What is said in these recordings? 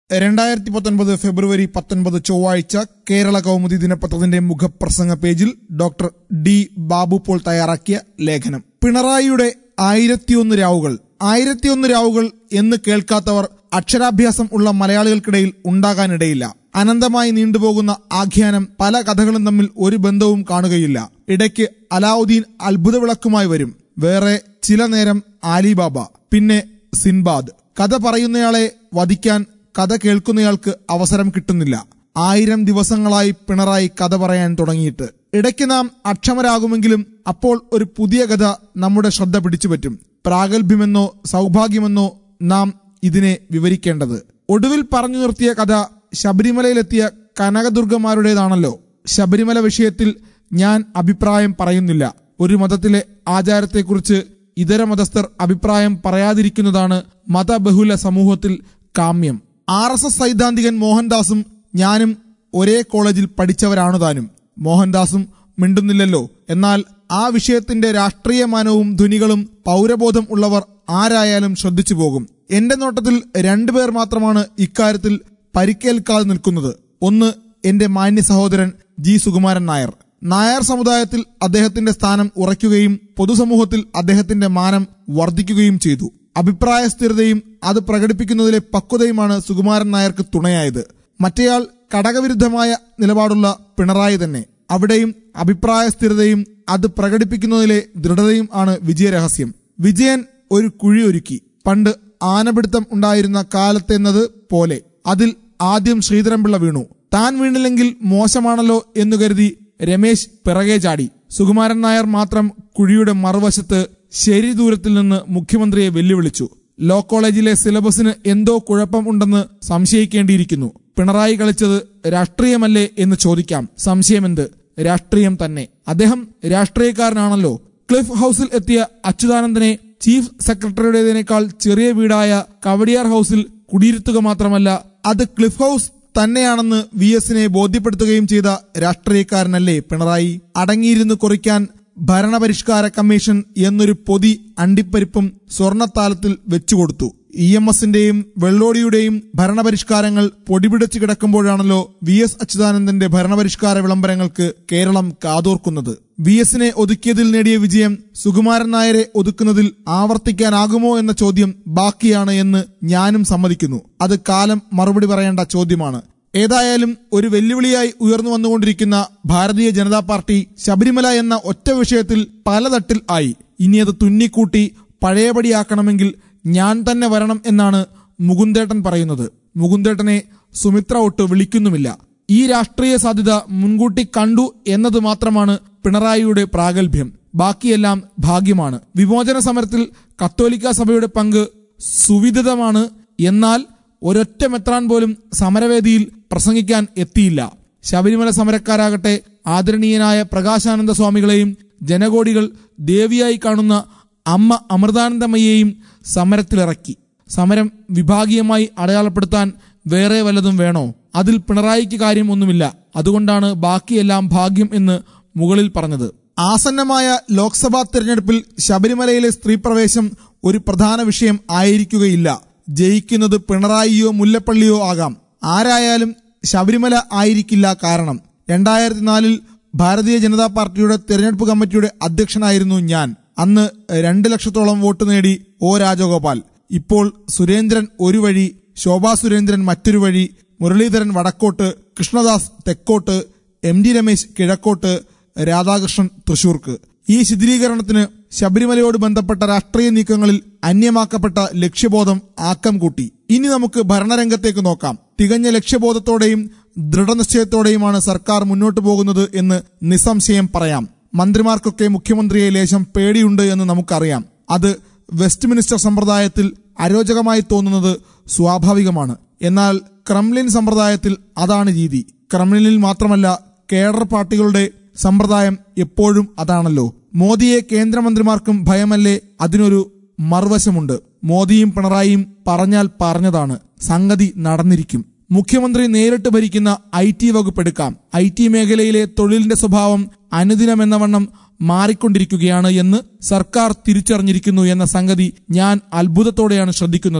രണ്ടായിരത്തി പത്തൊൻപത് ഫെബ്രുവരി പത്തൊൻപത് ചൊവ്വാഴ്ച കേരള കൗമുദി ദിനപത്രത്തിന്റെ മുഖപ്രസംഗ പേജിൽ ഡോക്ടർ ഡി ബാബു പോൾ തയ്യാറാക്കിയ ലേഖനം പിണറായിയുടെ ആയിരത്തിയൊന്ന് രാവുകൾ ആയിരത്തിയൊന്ന് രാവുകൾ എന്ന് കേൾക്കാത്തവർ അക്ഷരാഭ്യാസം ഉള്ള മലയാളികൾക്കിടയിൽ ഉണ്ടാകാനിടയില്ല അനന്തമായി നീണ്ടുപോകുന്ന ആഖ്യാനം പല കഥകളും തമ്മിൽ ഒരു ബന്ധവും കാണുകയില്ല ഇടയ്ക്ക് അലാവുദ്ദീൻ അത്ഭുത വിളക്കുമായി വരും വേറെ ചില നേരം ആലിബാബ പിന്നെ സിൻബാദ് കഥ പറയുന്നയാളെ വധിക്കാൻ കഥ കേൾക്കുന്നയാൾക്ക് അവസരം കിട്ടുന്നില്ല ആയിരം ദിവസങ്ങളായി പിണറായി കഥ പറയാൻ തുടങ്ങിയിട്ട് ഇടയ്ക്ക് നാം അക്ഷമരാകുമെങ്കിലും അപ്പോൾ ഒരു പുതിയ കഥ നമ്മുടെ ശ്രദ്ധ പിടിച്ചുപറ്റും പ്രാഗൽഭ്യമെന്നോ സൗഭാഗ്യമെന്നോ നാം ഇതിനെ വിവരിക്കേണ്ടത് ഒടുവിൽ പറഞ്ഞു നിർത്തിയ കഥ ശബരിമലയിലെത്തിയ കനകദുർഗമാരുടേതാണല്ലോ ശബരിമല വിഷയത്തിൽ ഞാൻ അഭിപ്രായം പറയുന്നില്ല ഒരു മതത്തിലെ ആചാരത്തെക്കുറിച്ച് ഇതര മതസ്ഥർ അഭിപ്രായം പറയാതിരിക്കുന്നതാണ് മതബഹുല സമൂഹത്തിൽ കാമ്യം ആർ എസ് എസ് സൈദ്ധാന്തികൻ മോഹൻദാസും ഞാനും ഒരേ കോളേജിൽ പഠിച്ചവരാണു താനും മോഹൻദാസും മിണ്ടുന്നില്ലല്ലോ എന്നാൽ ആ വിഷയത്തിന്റെ രാഷ്ട്രീയ മാനവും ധ്വനികളും പൗരബോധം ഉള്ളവർ ആരായാലും ശ്രദ്ധിച്ചു പോകും എന്റെ നോട്ടത്തിൽ രണ്ടുപേർ മാത്രമാണ് ഇക്കാര്യത്തിൽ പരിക്കേൽക്കാതെ നിൽക്കുന്നത് ഒന്ന് എന്റെ മാന്യ സഹോദരൻ ജി സുകുമാരൻ നായർ നായർ സമുദായത്തിൽ അദ്ദേഹത്തിന്റെ സ്ഥാനം ഉറയ്ക്കുകയും പൊതുസമൂഹത്തിൽ അദ്ദേഹത്തിന്റെ മാനം വർദ്ധിക്കുകയും ചെയ്തു അഭിപ്രായ സ്ഥിരതയും അത് പ്രകടിപ്പിക്കുന്നതിലെ പക്വതയുമാണ് സുകുമാരൻ നായർക്ക് തുണയായത് മറ്റേയാൾ കടകവിരുദ്ധമായ നിലപാടുള്ള പിണറായി തന്നെ അവിടെയും അഭിപ്രായ സ്ഥിരതയും അത് പ്രകടിപ്പിക്കുന്നതിലെ ദൃഢതയും ആണ് വിജയരഹസ്യം വിജയൻ ഒരു കുഴി ഒരുക്കി പണ്ട് ആനപിടുത്തം ഉണ്ടായിരുന്ന കാലത്തെന്നത് പോലെ അതിൽ ആദ്യം ശ്രീധരൻപിള്ള വീണു താൻ വീണില്ലെങ്കിൽ മോശമാണല്ലോ എന്നു കരുതി രമേശ് പിറകെ ചാടി സുകുമാരൻ നായർ മാത്രം കുഴിയുടെ മറുവശത്ത് ശരി ദൂരത്തിൽ നിന്ന് മുഖ്യമന്ത്രിയെ വെല്ലുവിളിച്ചു ലോ കോളേജിലെ സിലബസിന് എന്തോ കുഴപ്പം ഉണ്ടെന്ന് സംശയിക്കേണ്ടിയിരിക്കുന്നു പിണറായി കളിച്ചത് രാഷ്ട്രീയമല്ലേ എന്ന് ചോദിക്കാം സംശയമെന്ത് രാഷ്ട്രീയം തന്നെ അദ്ദേഹം രാഷ്ട്രീയക്കാരനാണല്ലോ ക്ലിഫ് ഹൌസിൽ എത്തിയ അച്യുതാനന്ദനെ ചീഫ് സെക്രട്ടറിയുടേതിനേക്കാൾ ചെറിയ വീടായ കവടിയാർ ഹൌസിൽ കുടിയിരുത്തുക മാത്രമല്ല അത് ക്ലിഫ് ഹൌസ് തന്നെയാണെന്ന് വി എസിനെ ബോധ്യപ്പെടുത്തുകയും ചെയ്ത രാഷ്ട്രീയക്കാരനല്ലേ പിണറായി അടങ്ങിയിരുന്ന് കുറിക്കാൻ ഭരണപരിഷ്കാര കമ്മീഷൻ എന്നൊരു പൊതി അണ്ടിപ്പരിപ്പും സ്വർണത്താലത്തിൽ വെച്ചുകൊടുത്തു ഇ എം എസിന്റെയും വെള്ളോടിയുടെയും ഭരണപരിഷ്കാരങ്ങൾ പൊടിപിടിച്ചു കിടക്കുമ്പോഴാണല്ലോ വി എസ് അച്യുതാനന്ദന്റെ ഭരണപരിഷ്കാര വിളംബരങ്ങൾക്ക് കേരളം കാതോർക്കുന്നത് വി എസിനെ ഒതുക്കിയതിൽ നേടിയ വിജയം സുകുമാരൻ നായരെ ഒതുക്കുന്നതിൽ ആവർത്തിക്കാനാകുമോ എന്ന ചോദ്യം ബാക്കിയാണ് എന്ന് ഞാനും സമ്മതിക്കുന്നു അത് കാലം മറുപടി പറയേണ്ട ചോദ്യമാണ് ഏതായാലും ഒരു വെല്ലുവിളിയായി ഉയർന്നു വന്നുകൊണ്ടിരിക്കുന്ന ഭാരതീയ ജനതാ പാർട്ടി ശബരിമല എന്ന ഒറ്റ വിഷയത്തിൽ പലതട്ടിൽ ആയി ഇനി അത് തുന്നിക്കൂട്ടി പഴയപടിയാക്കണമെങ്കിൽ ഞാൻ തന്നെ വരണം എന്നാണ് മുകുന്ദേട്ടൻ പറയുന്നത് മുകുന്ദേട്ടനെ സുമിത്ര ഒട്ട് വിളിക്കുന്നുമില്ല ഈ രാഷ്ട്രീയ സാധ്യത മുൻകൂട്ടി കണ്ടു എന്നത് മാത്രമാണ് പിണറായിയുടെ പ്രാഗൽഭ്യം ബാക്കിയെല്ലാം ഭാഗ്യമാണ് വിമോചന സമരത്തിൽ കത്തോലിക്ക സഭയുടെ പങ്ക് സുവിദിതമാണ് എന്നാൽ ഒരൊറ്റ മെത്രാൻ പോലും സമരവേദിയിൽ പ്രസംഗിക്കാൻ എത്തിയില്ല ശബരിമല സമരക്കാരാകട്ടെ ആദരണീയനായ പ്രകാശാനന്ദ സ്വാമികളെയും ജനകോടികൾ ദേവിയായി കാണുന്ന അമ്മ അമൃതാനന്ദമയ്യെയും സമരത്തിലിറക്കി സമരം വിഭാഗീയമായി അടയാളപ്പെടുത്താൻ വേറെ വല്ലതും വേണോ അതിൽ പിണറായിക്ക് കാര്യം ഒന്നുമില്ല അതുകൊണ്ടാണ് ബാക്കിയെല്ലാം ഭാഗ്യം എന്ന് മുകളിൽ പറഞ്ഞത് ആസന്നമായ ലോക്സഭാ തെരഞ്ഞെടുപ്പിൽ ശബരിമലയിലെ സ്ത്രീപ്രവേശം ഒരു പ്രധാന വിഷയം ആയിരിക്കുകയില്ല ജയിക്കുന്നത് പിണറായിയോ മുല്ലപ്പള്ളിയോ ആകാം ആരായാലും ശബരിമല ആയിരിക്കില്ല കാരണം രണ്ടായിരത്തി നാലിൽ ഭാരതീയ ജനതാ പാർട്ടിയുടെ തെരഞ്ഞെടുപ്പ് കമ്മിറ്റിയുടെ അധ്യക്ഷനായിരുന്നു ഞാൻ അന്ന് രണ്ട് ലക്ഷത്തോളം വോട്ട് നേടി ഒ രാജഗോപാൽ ഇപ്പോൾ സുരേന്ദ്രൻ ഒരു വഴി ശോഭാ സുരേന്ദ്രൻ മറ്റൊരു വഴി മുരളീധരൻ വടക്കോട്ട് കൃഷ്ണദാസ് തെക്കോട്ട് എം ഡി രമേശ് കിഴക്കോട്ട് രാധാകൃഷ്ണൻ തൃശൂർക്ക് ഈ ശിഥിലീകരണത്തിന് ശബരിമലയോട് ബന്ധപ്പെട്ട രാഷ്ട്രീയ നീക്കങ്ങളിൽ അന്യമാക്കപ്പെട്ട ലക്ഷ്യബോധം ആക്കം കൂട്ടി ഇനി നമുക്ക് ഭരണരംഗത്തേക്ക് നോക്കാം തികഞ്ഞ ലക്ഷ്യബോധത്തോടെയും ദൃഢനിശ്ചയത്തോടെയുമാണ് സർക്കാർ മുന്നോട്ടു പോകുന്നത് എന്ന് നിസ്സംശയം പറയാം മന്ത്രിമാർക്കൊക്കെ മുഖ്യമന്ത്രിയെ ലേശം പേടിയുണ്ട് എന്ന് നമുക്കറിയാം അത് വെസ്റ്റ് മിനിസ്റ്റർ സമ്പ്രദായത്തിൽ അരോചകമായി തോന്നുന്നത് സ്വാഭാവികമാണ് എന്നാൽ ക്രംലിൻ സമ്പ്രദായത്തിൽ അതാണ് രീതി ക്രംലിനിൽ മാത്രമല്ല കേഡർ പാർട്ടികളുടെ സമ്പ്രദായം എപ്പോഴും അതാണല്ലോ മോദിയെ കേന്ദ്രമന്ത്രിമാർക്കും ഭയമല്ലേ അതിനൊരു മറുവശമുണ്ട് മോദിയും പിണറായിയും പറഞ്ഞാൽ പറഞ്ഞതാണ് സംഗതി നടന്നിരിക്കും മുഖ്യമന്ത്രി നേരിട്ട് ഭരിക്കുന്ന ഐ ടി വകുപ്പ് എടുക്കാം ഐ ടി മേഖലയിലെ തൊഴിലിന്റെ സ്വഭാവം അനുദിനമെന്ന വണ്ണം മാറിക്കൊണ്ടിരിക്കുകയാണ് എന്ന് സർക്കാർ തിരിച്ചറിഞ്ഞിരിക്കുന്നു എന്ന സംഗതി ഞാൻ അത്ഭുതത്തോടെയാണ് ശ്രദ്ധിക്കുന്നത്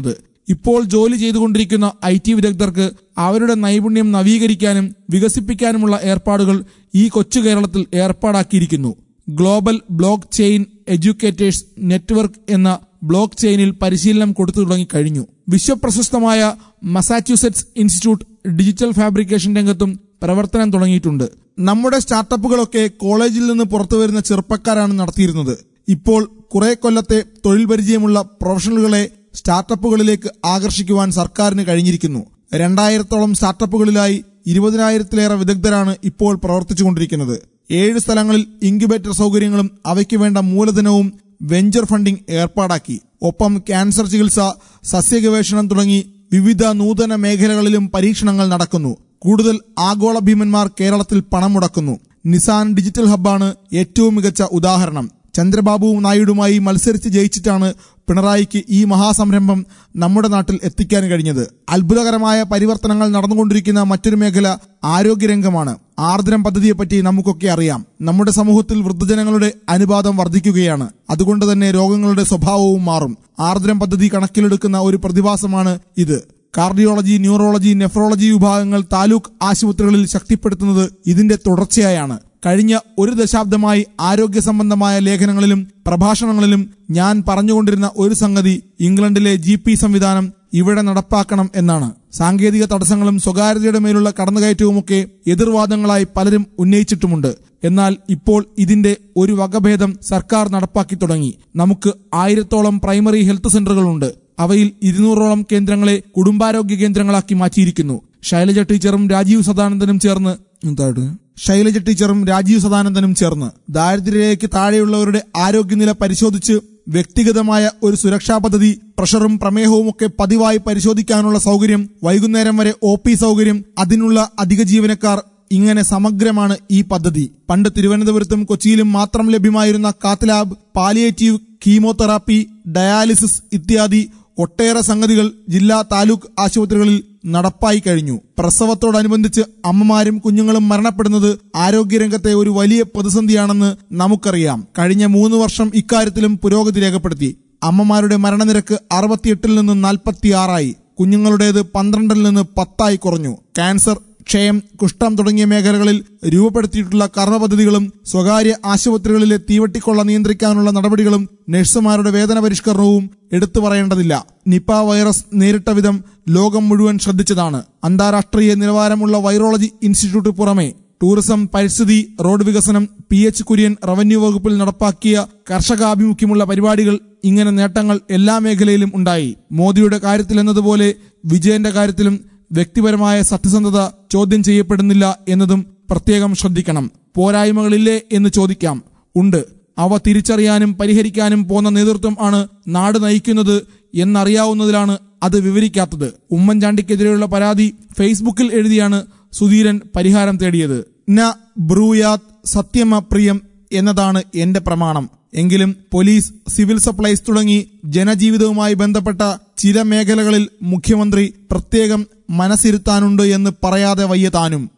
ഇപ്പോൾ ജോലി ചെയ്തുകൊണ്ടിരിക്കുന്ന ഐ ടി വിദഗ്ധർക്ക് അവരുടെ നൈപുണ്യം നവീകരിക്കാനും വികസിപ്പിക്കാനുമുള്ള ഏർപ്പാടുകൾ ഈ കൊച്ചു കേരളത്തിൽ ഏർപ്പാടാക്കിയിരിക്കുന്നു global block chain educators network എന്ന ബ്ലോക്ക് ചെയിനിൽ പരിശീലനം കൊടുത്തു തുടങ്ങിക്കഴിഞ്ഞു വിശ്വപ്രശസ്തമായ മസാച്യൂസെറ്റ്സ് ഇൻസ്റ്റിറ്റ്യൂട്ട് ഡിജിറ്റൽ ഫാബ്രിക്കേഷൻ രംഗത്തും പ്രവർത്തനം തുടങ്ങിയിട്ടുണ്ട് നമ്മുടെ സ്റ്റാർട്ടപ്പുകളൊക്കെ കോളേജിൽ നിന്ന് പുറത്തു വരുന്ന ചെറുപ്പക്കാരാണ് നടത്തിയിരുന്നത് ഇപ്പോൾ കുറെ കൊല്ലത്തെ തൊഴിൽ പരിചയമുള്ള പ്രൊഫഷണലുകളെ സ്റ്റാർട്ടപ്പുകളിലേക്ക് ആകർഷിക്കുവാൻ സർക്കാരിന് കഴിഞ്ഞിരിക്കുന്നു രണ്ടായിരത്തോളം സ്റ്റാർട്ടപ്പുകളിലായി ഇരുപതിനായിരത്തിലേറെ വിദഗ്ധരാണ് ഇപ്പോൾ പ്രവർത്തിച്ചുകൊണ്ടിരിക്കുന്നത് ഏഴ് സ്ഥലങ്ങളിൽ ഇൻക്യുബേറ്റർ സൗകര്യങ്ങളും അവയ്ക്ക് വേണ്ട മൂലധനവും വെഞ്ചർ ഫണ്ടിംഗ് ഏർപ്പാടാക്കി ഒപ്പം ക്യാൻസർ ചികിത്സ സസ്യഗവേഷണം തുടങ്ങി വിവിധ നൂതന മേഖലകളിലും പരീക്ഷണങ്ങൾ നടക്കുന്നു കൂടുതൽ ആഗോള ഭീമന്മാർ കേരളത്തിൽ പണം മുടക്കുന്നു നിസാൻ ഡിജിറ്റൽ ഹബ്ബാണ് ഏറ്റവും മികച്ച ഉദാഹരണം ചന്ദ്രബാബു നായിഡുമായി മത്സരിച്ച് ജയിച്ചിട്ടാണ് പിണറായിക്ക് ഈ മഹാസംരംഭം നമ്മുടെ നാട്ടിൽ എത്തിക്കാൻ കഴിഞ്ഞത് അത്ഭുതകരമായ പരിവർത്തനങ്ങൾ നടന്നുകൊണ്ടിരിക്കുന്ന മറ്റൊരു മേഖല ആരോഗ്യരംഗമാണ് ആർദ്രം പദ്ധതിയെപ്പറ്റി നമുക്കൊക്കെ അറിയാം നമ്മുടെ സമൂഹത്തിൽ വൃദ്ധജനങ്ങളുടെ അനുപാതം വർദ്ധിക്കുകയാണ് അതുകൊണ്ട് തന്നെ രോഗങ്ങളുടെ സ്വഭാവവും മാറും ആർദ്രം പദ്ധതി കണക്കിലെടുക്കുന്ന ഒരു പ്രതിഭാസമാണ് ഇത് കാർഡിയോളജി ന്യൂറോളജി നെഫ്രോളജി വിഭാഗങ്ങൾ താലൂക്ക് ആശുപത്രികളിൽ ശക്തിപ്പെടുത്തുന്നത് ഇതിന്റെ തുടർച്ചയായാണ് കഴിഞ്ഞ ഒരു ദശാബ്ദമായി ആരോഗ്യ സംബന്ധമായ ലേഖനങ്ങളിലും പ്രഭാഷണങ്ങളിലും ഞാൻ പറഞ്ഞുകൊണ്ടിരുന്ന ഒരു സംഗതി ഇംഗ്ലണ്ടിലെ ജി പി സംവിധാനം ഇവിടെ നടപ്പാക്കണം എന്നാണ് സാങ്കേതിക തടസ്സങ്ങളും സ്വകാര്യതയുടെ മേലുള്ള കടന്നുകയറ്റവുമൊക്കെ എതിർവാദങ്ങളായി പലരും ഉന്നയിച്ചിട്ടുമുണ്ട് എന്നാൽ ഇപ്പോൾ ഇതിന്റെ ഒരു വകഭേദം സർക്കാർ നടപ്പാക്കി തുടങ്ങി നമുക്ക് ആയിരത്തോളം പ്രൈമറി ഹെൽത്ത് സെന്ററുകളുണ്ട് അവയിൽ ഇരുന്നൂറോളം കേന്ദ്രങ്ങളെ കുടുംബാരോഗ്യ കേന്ദ്രങ്ങളാക്കി മാറ്റിയിരിക്കുന്നു ശൈലജ ടീച്ചറും രാജീവ് സദാനന്ദനും ചേർന്ന് എന്താണ് ശൈലജ ടീച്ചറും രാജീവ് സദാനന്ദനും ചേർന്ന് ദാരിദ്ര്യരേഖയ്ക്ക് താഴെയുള്ളവരുടെ ആരോഗ്യനില പരിശോധിച്ച് വ്യക്തിഗതമായ ഒരു സുരക്ഷാ പദ്ധതി പ്രഷറും പ്രമേഹവും ഒക്കെ പതിവായി പരിശോധിക്കാനുള്ള സൗകര്യം വൈകുന്നേരം വരെ ഒ പി സൗകര്യം അതിനുള്ള അധിക ജീവനക്കാർ ഇങ്ങനെ സമഗ്രമാണ് ഈ പദ്ധതി പണ്ട് തിരുവനന്തപുരത്തും കൊച്ചിയിലും മാത്രം ലഭ്യമായിരുന്ന cath lab palliative chemotherapy dialysis ഇത്യാദി ഒട്ടേറെ സംഗതികൾ ജില്ലാ താലൂക്ക് ആശുപത്രികളിൽ നടപ്പായി കഴിഞ്ഞു പ്രസവത്തോടനുബന്ധിച്ച് അമ്മമാരും കുഞ്ഞുങ്ങളും മരണപ്പെടുന്നത് ആരോഗ്യരംഗത്തെ ഒരു വലിയ പ്രതിസന്ധിയാണെന്ന് നമുക്കറിയാം കഴിഞ്ഞ മൂന്ന് വർഷം ഇക്കാര്യത്തിലും പുരോഗതി രേഖപ്പെടുത്തി അമ്മമാരുടെ മരണനിരക്ക് അറുപത്തിയെട്ടിൽ നിന്ന് നാൽപ്പത്തിയാറായി കുഞ്ഞുങ്ങളുടേത് പന്ത്രണ്ടിൽ നിന്ന് പത്തായി കുറഞ്ഞു ക്യാൻസർ ക്ഷയം കുഷ്ഠം തുടങ്ങിയ മേഖലകളിൽ രൂപപ്പെടുത്തിയിട്ടുള്ള കർമ്മപദ്ധതികളും സ്വകാര്യ ആശുപത്രികളിലെ തീവട്ടിക്കൊള്ള നിയന്ത്രിക്കാനുള്ള നടപടികളും നഴ്സുമാരുടെ വേതന പരിഷ്കരണവും എടുത്തു പറയേണ്ടതില്ല നിപ വൈറസ് നേരിട്ട വിധം ലോകം മുഴുവൻ ശ്രദ്ധിച്ചതാണ് അന്താരാഷ്ട്രീയ നിലവാരമുള്ള വൈറോളജി ഇൻസ്റ്റിറ്റ്യൂട്ട് പുറമെ ടൂറിസം പരിസ്ഥിതി റോഡ് വികസനം പി എച്ച് കുര്യൻ റവന്യൂ വകുപ്പിൽ നടപ്പാക്കിയ കർഷകാഭിമുഖ്യമുള്ള പരിപാടികൾ ഇങ്ങനെ നേട്ടങ്ങൾ എല്ലാ മേഖലയിലും ഉണ്ടായി മോദിയുടെ കാര്യത്തിൽ എന്നതുപോലെ വിജയന്റെ കാര്യത്തിലും വ്യക്തിപരമായ സത്യസന്ധത ചോദ്യം ചെയ്യപ്പെടുന്നില്ല എന്നതും പ്രത്യേകം ശ്രദ്ധിക്കണം പോരായ്മകളില്ലേ എന്ന് ചോദിക്കാം ഉണ്ട് അവ തിരിച്ചറിയാനും പരിഹരിക്കാനും പോന്ന നേതൃത്വം ആണ് നാട് നയിക്കുന്നത് എന്നറിയാവുന്നതിലാണ് അത് വിവരിക്കാത്തത് ഉമ്മൻചാണ്ടിക്കെതിരെയുള്ള പരാതി ഫേസ്ബുക്കിൽ എഴുതിയാണ് സുധീരൻ പരിഹാരം തേടിയത് ന ബ്രൂയാത് സത്യമപ്രിയം എന്നതാണ് എന്റെ പ്രമാണം എങ്കിലും പോലീസ് സിവിൽ സപ്ലൈസ് തുടങ്ങി ജനജീവിതവുമായി ബന്ധപ്പെട്ട ചില മേഖലകളിൽ മുഖ്യമന്ത്രി പ്രത്യേകം മനസ്സിരുത്താനുണ്ട് എന്ന് പറയാതെ വയ്യ താനും